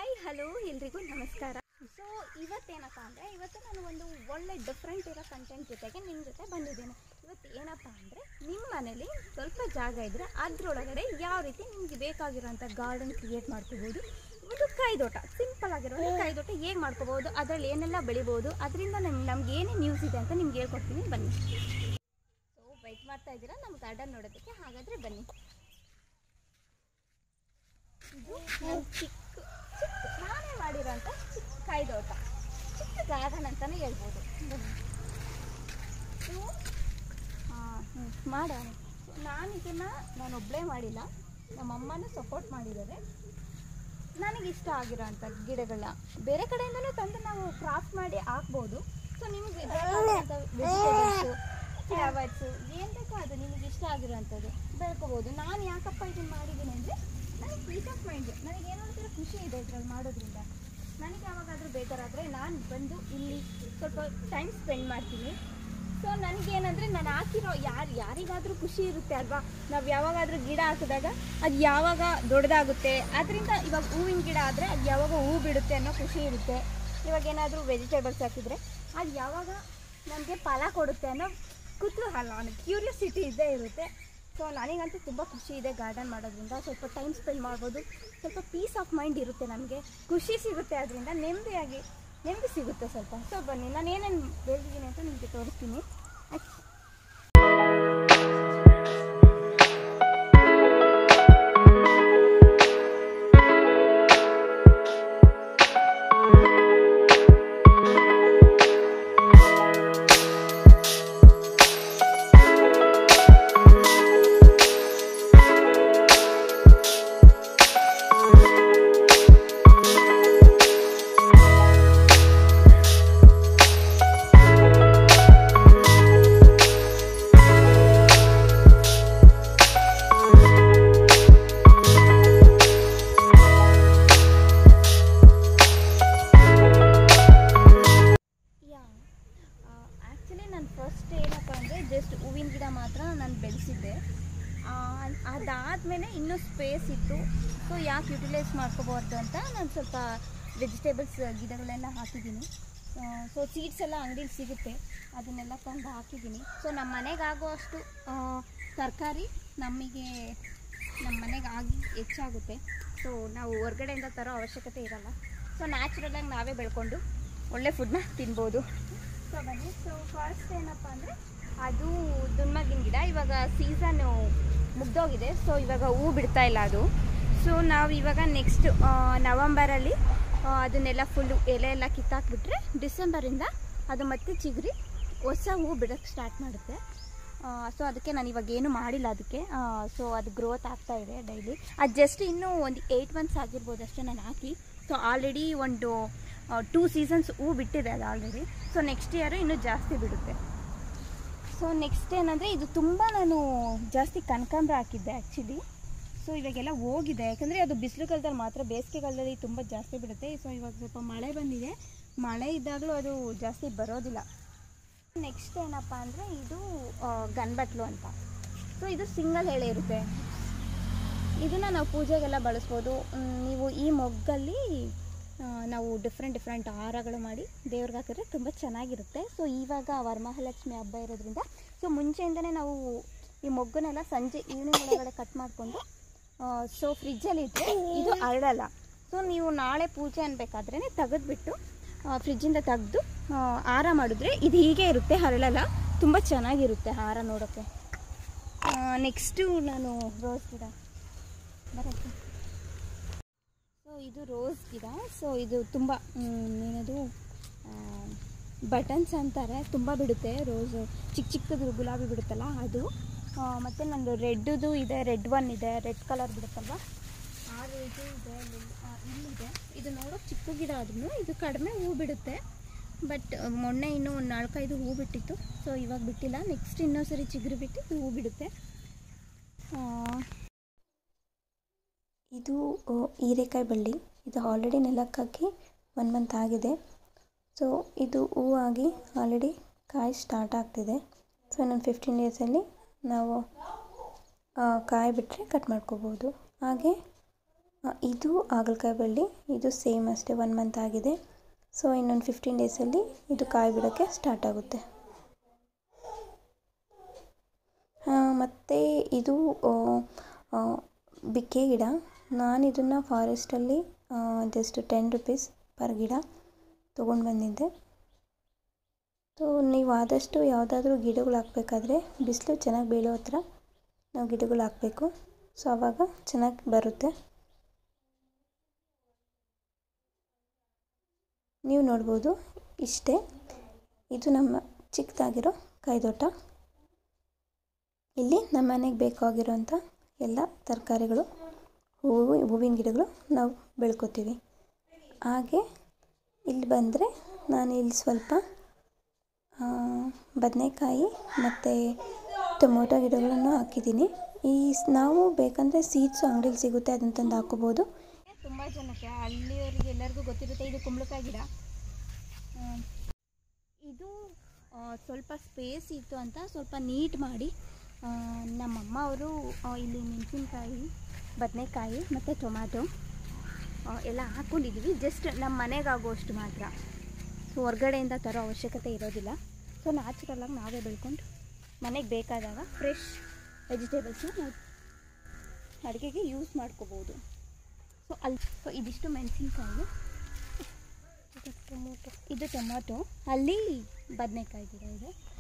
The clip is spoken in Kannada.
ಹಾಯ್ ಹಲೋ ಎಲ್ರಿಗೂ ನಮಸ್ಕಾರ ಸೊ ಇವತ್ತೇನಪ್ಪ ಅಂದರೆ ಇವತ್ತು ನಾನು ಒಂದು ಒಳ್ಳೆ ಡಿಫ್ರೆಂಟ್ ಇರೋ ಕಂಟೆಂಟ್ ಜೊತೆಗೆ ನಿಮ್ಮ ಜೊತೆ ಬಂದಿದ್ದೇನೆ ಇವತ್ತು ಏನಪ್ಪ ಅಂದರೆ ನಿಮ್ಮ ಮನೇಲಿ ಸ್ವಲ್ಪ ಜಾಗ ಇದ್ದರೆ ಅದರೊಳಗಡೆ ಯಾವ ರೀತಿ ನಿಮಗೆ ಬೇಕಾಗಿರೋಂಥ ಗಾರ್ಡನ್ ಕ್ರಿಯೇಟ್ ಮಾಡ್ಕೋಬೋದು ಒಂದು ಕೈದೋಟ ಸಿಂಪಲ್ ಆಗಿರೋ ಒಂದು ಕೈದೋಟ ಹೇಗೆ ಮಾಡ್ಕೋಬೋದು ಅದರಲ್ಲಿ ಏನೆಲ್ಲ ಬೆಳಿಬೋದು ಅದರಿಂದ ನಮ್ಗೆ ನಮ್ಗೆ ಏನೇನು ಯೂಸ್ ಇದೆ ಅಂತ ನಿಮ್ಗೆ ಹೇಳ್ಕೊಡ್ತೀನಿ ಬನ್ನಿ ಸೊ ವೆಯ್ಟ್ ಮಾಡ್ತಾ ಇದ್ದೀರಾ ನಮ್ಮ ಗಾರ್ಡನ್ ನೋಡೋದಕ್ಕೆ ಹಾಗಾದರೆ ಬನ್ನಿ ಇದು ನನ್ನ ಚಿಕ್ಕ ಚಿಕ್ಕ ನಾನೇ ಮಾಡಿರೋಂಥ ಚಿಕ್ಕ ಕೈದೋಟ ಚಿಕ್ಕ ಗಾರ್ಡನ್ ಅಂತಲೇ ಹೇಳ್ಬೋದು ಬನ್ನಿ. ಇದು ಮಾಡೋಣ ನಾನು ಇದನ್ನು ನಾನು ಒಬ್ಬಳೇ ಮಾಡಿಲ್ಲ ನಮ್ಮ ಅಮ್ಮನೂ ಸಪೋರ್ಟ್ ಮಾಡಿದ್ದಾರೆ ನನಗೆ ಇಷ್ಟ ಆಗಿರೋಂಥ ಗಿಡಗಳನ್ನ ಬೇರೆ ಕಡೆಯಿಂದಲೂ ತಂದು ನಾವು ಕ್ರಾಫ್ಟ್ ಮಾಡಿ ಹಾಕ್ಬೋದು ಸೊ ನಿಮಗೆ ವೆಜಿಟೇಬಲ್ಸು ಫ್ಲವರ್ಸು ಏನು ಬೇಕೋ ಅದು ನಿಮಗೆ ಇಷ್ಟ ಆಗಿರೋವಂಥದ್ದು ಬೆಳ್ಕೊಬೋದು ನಾನು ಯಾಕಪ್ಪ ಇದನ್ನು ಮಾಡಿದ್ದೀನಿ ಅಂದರೆ ನನಗೆ ಪೀಸ್ ಆಫ್ ಮೈಂಡ್ ನನಗೆ ಏನೋ ಒಂಥರ ಖುಷಿ ಇದೆ ಇದ್ರಲ್ಲಿ ಮಾಡೋದ್ರಿಂದ ನನಗೆ ಯಾವಾಗಾದರೂ ಬೇಜಾರಾದರೆ ನಾನು ಬಂದು ಇಲ್ಲಿ ಸ್ವಲ್ಪ ಟೈಮ್ ಸ್ಪೆಂಡ್ ಮಾಡ್ತೀನಿ ಸೊ ನನಗೇನಂದರೆ ನಾನು ಹಾಕಿರೋ ಯಾರು ಯಾರಿಗಾದರೂ ಖುಷಿ ಇರುತ್ತೆ ಅಲ್ವಾ ನಾವು ಯಾವಾಗಾದರೂ ಗಿಡ ಹಾಕಿದಾಗ ಅದು ಯಾವಾಗ ದೊಡ್ಡದಾಗುತ್ತೆ ಅದರಿಂದ ಇವಾಗ ಹೂವಿನ ಗಿಡ ಆದರೆ ಅದು ಯಾವಾಗ ಹೂ ಬಿಡುತ್ತೆ ಅನ್ನೋ ಖುಷಿ ಇರುತ್ತೆ ಇವಾಗ ಏನಾದರೂ ವೆಜಿಟೇಬಲ್ಸ್ ಹಾಕಿದರೆ ಅದು ಯಾವಾಗ ನನಗೆ ಫಲ ಕೊಡುತ್ತೆ ಅನ್ನೋ ಕುತೂಹಲ ಅನ್ನೋ ಕ್ಯೂರಿಯಾಸಿಟಿ ಇದ್ದೇ ಇರುತ್ತೆ ಸೊ ನನಗಂತೂ ತುಂಬ ಖುಷಿ ಇದೆ ಗಾರ್ಡನ್ ಮಾಡೋದ್ರಿಂದ ಸ್ವಲ್ಪ ಟೈಮ್ ಸ್ಪೆಂಡ್ ಮಾಡ್ಬೋದು ಸ್ವಲ್ಪ ಪೀಸ್ ಆಫ್ ಮೈಂಡ್ ಇರುತ್ತೆ ನಮಗೆ ಖುಷಿ ಸಿಗುತ್ತೆ ಅದರಿಂದ ನೆಮ್ಮದಿಯಾಗಿ ನೆಮ್ಮದಿ ಸಿಗುತ್ತೆ ಸ್ವಲ್ಪ ಸೊ ಬನ್ನಿ ನಾನು ಏನೇನು ಬೆಳೆದಿದ್ದೀನಿ ಅಂತ ನಿಮಗೆ ತೋರಿಸ್ತೀನಿ ಆಯ್ತು ಯಾ ಆ್ಯಕ್ಚುಲಿ ನಾನು ಫಸ್ಟ್ ಏನಪ್ಪ ಅಂದರೆ ಜಸ್ಟ್ ಹೂವಿನ ಗಿಡ ಮಾತ್ರ ನಾನು ಬೆಳೆಸಿದ್ದೆ ಅದಾದಮೇಲೆ ಇನ್ನೂ ಸ್ಪೇಸ್ ಇತ್ತು ಸೊ ಯಾಕೆ ಯುಟಿಲೈಸ್ ಮಾಡ್ಕೋಬಾರ್ದು ಅಂತ ನಾನು ಸ್ವಲ್ಪ ವೆಜಿಟೇಬಲ್ಸ್ ಗಿಡಗಳೆಲ್ಲ ಹಾಕಿದ್ದೀನಿ ಸೊ ಸೀಡ್ಸ್ ಎಲ್ಲ ಅಂಗಡಿಲಿ ಸಿಗುತ್ತೆ ಅದನ್ನೆಲ್ಲ ತಂದು ಹಾಕಿದ್ದೀನಿ ಸೊ ನಮ್ಮ ಮನೆಗೆ ಆಗುವಷ್ಟು ತರಕಾರಿ ನಮಗೆ ನಮ್ಮ ಮನೆಗೆ ಆಗಿ ಹೆಚ್ಚಾಗುತ್ತೆ ಸೊ ನಾವು ಹೊರ್ಗಡೆಯಿಂದ ತರೋ ಅವಶ್ಯಕತೆ ಇರಲ್ಲ ಸೊ ನ್ಯಾಚುರಲಾಗಿ ನಾವೇ ಬೆಳ್ಕೊಂಡು ಒಳ್ಳೆ ಫುಡ್ನ ತಿನ್ಬೋದು ಸೊ ಬನ್ನಿ ಸೊ ಫಸ್ಟ್ ಏನಪ್ಪ ಅಂದರೆ ಅದು ದುನ್ಮಗಿನ ಗಿಡ ಇವಾಗ ಸೀಸನ್ನು ಮುಗ್ದೋಗಿದೆ ಸೊ ಇವಾಗ ಹೂ ಬಿಡ್ತಾ ಇಲ್ಲ ಅದು ಸೊ ನಾವು ಇವಾಗ ನೆಕ್ಸ್ಟ್ ನವಂಬರಲ್ಲಿ ಆ, ಅದನ್ನೆಲ್ಲ ಫುಲ್ಲು ಎಲೆ ಎಲ್ಲ ಕಿತ್ತಾಕ್ಬಿಟ್ರೆ ಡಿಸೆಂಬರಿಂದ ಅದು ಮತ್ತೆ ಚಿಗುರಿ ಹೊಸ ಹೂ ಬಿಡೋಕ್ಕೆ ಸ್ಟಾರ್ಟ್ ಮಾಡುತ್ತೆ ಸೊ ಅದಕ್ಕೆ ನಾನು ಇವಾಗ ಏನು ಮಾಡಿಲ್ಲ ಅದಕ್ಕೆ ಸೊ ಅದು ಗ್ರೋತ್ ಆಗ್ತಾ ಇದೆ ಡೈಲಿ ಅದು ಜಸ್ಟ್ ಇನ್ನೂ ಒಂದು ಏಯ್ಟ್ ಮಂತ್ಸ್ ಆಗಿರ್ಬೋದು ಅಷ್ಟೇ ನಾನು ಹಾಕಿ ಸೊ ಆಲ್ರೆಡಿ ಒಂದು ಟೂ ಸೀಸನ್ಸ್ ಹೂ ಬಿಟ್ಟಿದೆ ಅದು ಆಲ್ರೆಡಿ ಸೊ ನೆಕ್ಸ್ಟ್ ಇಯರು ಇನ್ನೂ ಜಾಸ್ತಿ ಬಿಡುತ್ತೆ ಸೊ ನೆಕ್ಸ್ಟ್ ಏನಂದರೆ ಇದು ತುಂಬ ನಾನು ಜಾಸ್ತಿ ಕನಕಾಂಬರ ಹಾಕಿದ್ದೆ ಆ್ಯಕ್ಚುಲಿ ಸೊ ಇವಾಗೆಲ್ಲ ಹೋಗಿದೆ ಯಾಕಂದರೆ ಅದು ಬಿಸಿಲು ಕಾಲದಲ್ಲಿ ಮಾತ್ರ ಬೇಸಿಗೆಗಾಲದಲ್ಲಿ ತುಂಬ ಜಾಸ್ತಿ ಬಿಡುತ್ತೆ ಸೊ ಇವಾಗ ಸ್ವಲ್ಪ ಮಳೆ ಬಂದಿದೆ ಮಳೆ ಇದ್ದಾಗಲೂ ಅದು ಜಾಸ್ತಿ ಬರೋದಿಲ್ಲ ನೆಕ್ಸ್ಟ್ ಏನಪ್ಪ ಅಂದರೆ ಇದು ಆ, ಗನ್ಬಟ್ಲು ಅಂತ ಸೊ ಇದು ಸಿಂಗಲ್ ಎಳೆ ಇರುತ್ತೆ ಇದನ್ನು ನಾವು ಪೂಜೆಗೆಲ್ಲ ಬಳಸ್ಬೋದು ಮ್, ನೀವು ಈ ಮೊಗ್ಗಲ್ಲಿ ಆ, ನಾವು ಡಿಫ್ರೆಂಟ್ ಡಿಫ್ರೆಂಟ್ ಹಾರಗಳು ಮಾಡಿ ದೇವ್ರಿಗೆ ಹಾಕಿದ್ರೆ ತುಂಬ ಚೆನ್ನಾಗಿರುತ್ತೆ ಸೊ ಇವಾಗ ವರಮಹಾಲಕ್ಷ್ಮಿ ಹಬ್ಬ ಇರೋದ್ರಿಂದ ಸೊ ಮುಂಚೆಯಿಂದನೇ ನಾವು ಈ ಮೊಗ್ಗನ್ನೆಲ್ಲ ಸಂಜೆ ಈವ್ನಿಂಗ್ ಒಳಗಡೆ ಕಟ್ ಮಾಡಿಕೊಂಡು ಸೊ ಫ್ರಿಜ್ಜಲ್ಲಿ ಇಟ್ಟರೆ ಇದು ಹರಡಲ್ಲ ಸೊ ನೀವು ನಾಳೆ ಪೂಜೆ ಅನ್ಬೇಕಾದ್ರೇ ತೆಗೆದ್ಬಿಟ್ಟು ಫ್ರಿಜ್ಜಿಂದ ತೆಗೆದು ಹಾರ ಮಾಡಿದ್ರೆ ಇದು ಹೀಗೆ ಇರುತ್ತೆ ಹರಳಲ್ಲ ತುಂಬ ಚೆನ್ನಾಗಿರುತ್ತೆ ಹಾರ ನೋಡೋಕ್ಕೆ ನೆಕ್ಸ್ಟು ನಾನು ರೋಸ್ ಗಿಡ ಬರುತ್ತೆ ಸೊ ಇದು ರೋಸ್ ಗಿಡ ಸೊ ಇದು ತುಂಬ ಮ್, ಏನದು ಬಟನ್ಸ್ ಅಂತಾರೆ ತುಂಬ ಬಿಡುತ್ತೆ ರೋಸು ಚಿಕ್ಕ ಚಿಕ್ಕದು ಗುಲಾಬಿ ಬಿಡುತ್ತಲ್ಲ ಅದು ಆ, ಮತ್ತು ನಂದು ರೆಡ್ದು ಇದೆ ರೆಡ್ ಒನ್ ಇದೆ ರೆಡ್ ಕಲರ್ ಬಿಡುತ್ತಲ್ವ ಆ ರೋಸು ಇದೆ ಲಿಲ್- ಆ, ಇಲ್ಲಿದೆ ಇದು ನೋಡೋಕೆ ಚಿಕ್ಕ ಗಿಡ ಆದ್ರೂ ಇದು ಕಡಿಮೆ ಹೂ ಬಿಡುತ್ತೆ ಬಟ್ ಮೊನ್ನೆ ಇನ್ನೂ ಒಂದು ನಾಲ್ಕೈದು ಹೂ ಬಿಟ್ಟಿತ್ತು ಸೊ ಇವಾಗ ಬಿಟ್ಟಿಲ್ಲ ನೆಕ್ಸ್ಟ್ ಇನ್ನೊಂದು ಸರಿ ಚಿಗುರು ಬಿಟ್ಟು ಇದು ಹೂ ಬಿಡುತ್ತೆ ಆ, ಇದು ಆ, ಹೀರೆಕಾಯಿ ಬಳ್ಳಿ ಇದು ಆಲ್ರೆಡಿ ನೆಲಕ್ಕಾಕಿ ಒನ್ ಮಂತ್ ಆಗಿದೆ ಸೊ ಇದು ಹೂವಾಗಿ ಆಲ್ರೆಡಿ ಕಾಯಿ ಸ್ಟಾರ್ಟ್ ಆಗ್ತಿದೆ ಸೊ ಇನ್ನೊಂದು ಫಿಫ್ಟೀನ್ ಡೇಸಲ್ಲಿ ನಾವು ಆ, ಕಾಯಿ ಬಿಟ್ಟರೆ ಕಟ್ ಮಾಡ್ಕೋಬೋದು ಹಾಗೆ ಆ, ಇದು ಹಾಗಲಕಾಯಿ ಬಳ್ಳಿ ಇದು ಸೇಮ್ ಅಷ್ಟೇ ಒನ್ ಮಂತ್ ಆಗಿದೆ ಸೊ ಇನ್ನೊಂದು ಫಿಫ್ಟೀನ್ ಡೇಸಲ್ಲಿ ಇದು ಕಾಯಿ ಬಿಡೋಕ್ಕೆ ಸ್ಟಾರ್ಟ್ ಆಗುತ್ತೆ ಮತ್ತು ಇದು ಆ, ಆ, ಬಿಕ್ಕೆ ಗಿಡ ನಾನು ಇದನ್ನು ಫಾರೆಸ್ಟಲ್ಲಿ ಜಸ್ಟ್ ಟೆನ್ ರುಪೀಸ್ ಪರ್ ಗಿಡ ತೊಗೊಂಡು ಬಂದಿದ್ದೆ ಸೊ ನೀವು ಆದಷ್ಟು ಯಾವುದಾದ್ರೂ ಗಿಡಗಳು ಹಾಕ್ಬೇಕಾದ್ರೆ ಬಿಸಿಲು ಚೆನ್ನಾಗಿ ಬೀಳೋ ಹತ್ರ ನಾವು ಗಿಡಗಳು ಹಾಕಬೇಕು ಸೊ ಆವಾಗ ಚೆನ್ನಾಗಿ ಬರುತ್ತೆ ನೀವು ನೋಡ್ಬೋದು ಇಷ್ಟೇ ಇದು ನಮ್ಮ ಚಿಕ್ಕದಾಗಿರೋ ಕಾಯ್ದೋಟ ಇಲ್ಲಿ ನಮ್ಮ ಮನೆಗೆ ಬೇಕಾಗಿರೋಂಥ ಎಲ್ಲ ತರಕಾರಿಗಳು ಹೂವು ಹೂವಿನ ಗಿಡಗಳು ನಾವು ಬೆಳ್ಕೊತೀವಿ ಹಾಗೆ ಇಲ್ಲಿ ಬಂದರೆ ನಾನು ಇಲ್ಲಿ ಸ್ವಲ್ಪ ಬದನೆಕಾಯಿ ಮತ್ತು ಟೊಮೊಟೊ ಗಿಡಗಳನ್ನು ಹಾಕಿದ್ದೀನಿ ಈ ಸ್- ನಾವು ಬೇಕಂದರೆ ಸೀಡ್ಸು ಅಂಗಡಿಲಿ ಸಿಗುತ್ತೆ ಅದನ್ನ ತಂದು ಹಾಕೋಬೋದು ತುಂಬ ಜನಕ್ಕೆ ಹಳ್ಳಿಯವರಿಗೆ ಎಲ್ಲರಿಗೂ ಗೊತ್ತಿರುತ್ತೆ ಇದು ಕುಂಬಳಕಾಯಿ ಗಿಡ ಆ, ಇದು ಆ, ಸ್ವಲ್ಪ ಸ್ಪೇಸ್ ಇತ್ತು ಅಂತ ಸ್ವಲ್ಪ ನೀಟ್ ಮಾಡಿ ಆ, ನಮ್ಮಮ್ಮ ಅವರು ಇಲ್ಲಿ ಮೆಣಸಿನ್ಕಾಯಿ ಬದನೆಕಾಯಿ ಮತ್ತು ಟೊಮ್ಯಾಟೊ ಆ, ಎಲ್ಲ ಹಾಕ್ಕೊಂಡಿದ್ದೀವಿ ಜಸ್ಟ್ ನಮ್ಮ ಮನೆಗಾಗುವಷ್ಟು ಮಾತ್ರ ಸೊ ಹೊರ್ಗಡೆಯಿಂದ ತರೋ ಅವಶ್ಯಕತೆ ಇರೋದಿಲ್ಲ ಸೊ ನ್ಯಾಚುರಲಾಗಿ ನಾವೇ ಬೆಳ್ಕೊಂಡು ಮನೆಗೆ ಬೇಕಾದಾಗ ಫ್ರೆಶ್ ವೆಜಿಟೇಬಲ್ಸ್ನ ನಾವು ಅಡುಗೆಗೆ ಯೂಸ್ ಮಾಡ್ಕೋಬೋದು ಸೊ ಅಲ್ಲಿ ಸೊ ಇದಿಷ್ಟು ಮೆಣಸಿನ್ಕಾಯಿ ಟೊಮೊಟೊ ಇದು ಟೊಮೊಟೊ ಅಲ್ಲಿ ಬದನೆಕಾಯಿ ಗಿಡ ಇದೆ